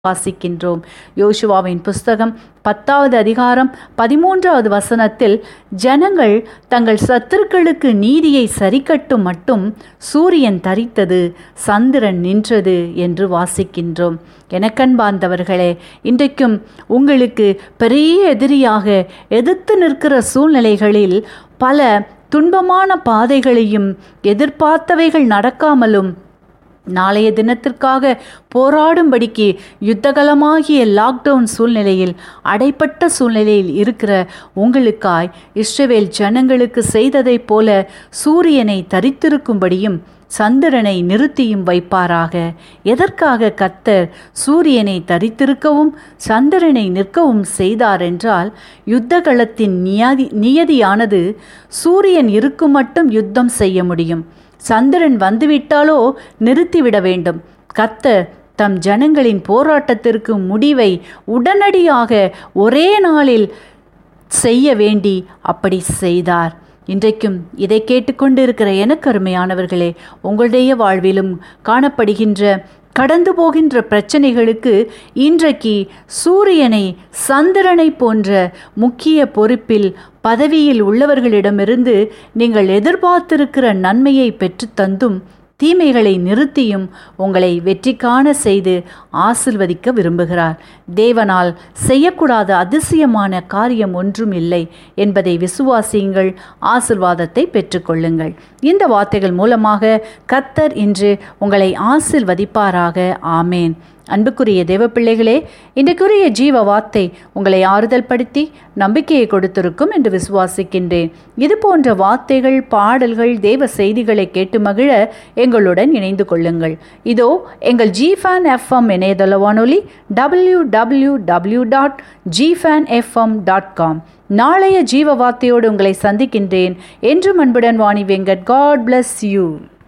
வாசிக்கின்றோம் யோசுவாவின் புஸ்தகம் பத்தாவது அதிகாரம் பதிமூன்றாவது வசனத்தில் ஜனங்கள் தங்கள் சத்துருக்களுக்கு நீதியை சரிக்கட்டும் மட்டும் சூரியன் தரித்தது சந்திரன் நின்றது என்று வாசிக்கின்றோம் எனக்கன்பார்ந்தவர்களே இன்றைக்கும் உங்களுக்கு பெரிய எதிரியாக எதிர்த்து நிற்கிற சூழ்நிலைகளில் பல துன்பமான பாதைகளையும் எதிர்பார்த்தவைகள் நடக்காமலும் நாளைய தினத்திற்காக போராடும்படிக்கு யுத்தகலமாகிய லாக்டவுன் சூழ்நிலையில் அடைப்பட்ட சூழ்நிலையில் இருக்கிற உங்களுக்காய் இஸ்ரவேல் ஜனங்களுக்கு செய்ததைப் போல சூரியனை தரித்திருக்கும்படியும் சந்திரனை நிறுத்தியும் வைப்பாராக எதற்காக கத்தர் சூரியனை தரித்திருக்கவும் சந்திரனை நிற்கவும் செய்தார் என்றால் யுத்தகளத்தின் நியதி நியதியானது சூரியன் இருக்கும் மட்டும் யுத்தம் செய்ய முடியும் சந்திரன் வந்துவிட்டாலோ நிறுத்திவிட வேண்டும் கத்தர் தம் ஜனங்களின் போராட்டத்திற்கு முடிவை உடனடியாக ஒரே நாளில் செய்ய வேண்டி அப்படி செய்தார் இன்றைக்கும் இதை கேட்டுக்கொண்டிருக்கிற எனக்கு அருமையானவர்களே உங்களுடைய வாழ்விலும் காணப்படுகின்ற கடந்து போகின்ற பிரச்சனைகளுக்கு இன்றைக்கு சூரியனை சந்திரனை போன்ற முக்கிய பொறுப்பில் பதவியில் உள்ளவர்களிடமிருந்து நீங்கள் எதிர்பார்த்திருக்கிற நன்மையை பெற்றுத்தந்தும் தீமைகளை நிறுத்தியும் உங்களை வெற்றி காண செய்து ஆசிர்வதிக்க விரும்புகிறார் தேவனால் செய்யக்கூடாத அதிசயமான காரியம் ஒன்றும் இல்லை என்பதை விசுவாசியுங்கள் ஆசிர்வாதத்தை பெற்றுக்கொள்ளுங்கள் இந்த வார்த்தைகள் மூலமாக கத்தர் இன்று உங்களை ஆசிர்வதிப்பாராக ஆமேன் அன்புக்குரிய தேவ பிள்ளைகளே இன்றைக்குரிய ஜீவ வார்த்தை உங்களை ஆறுதல் படுத்தி நம்பிக்கையை கொடுத்திருக்கும் என்று விசுவாசிக்கின்றேன் இது போன்ற வார்த்தைகள் பாடல்கள் தேவ செய்திகளை கேட்டு மகிழ எங்களுடன் இணைந்து கொள்ளுங்கள் இதோ எங்கள் ஜிஃபேன் எஃப்எம் இணையதள வானொலி டபிள்யூ டபிள்யூ டபிள்யூ டாட் ஜிஃபேன் எஃப்எம் டாட் காம் நாளைய ஜீவ வார்த்தையோடு உங்களை சந்திக்கின்றேன் என்றும் அன்புடன் Vani Venkat God bless you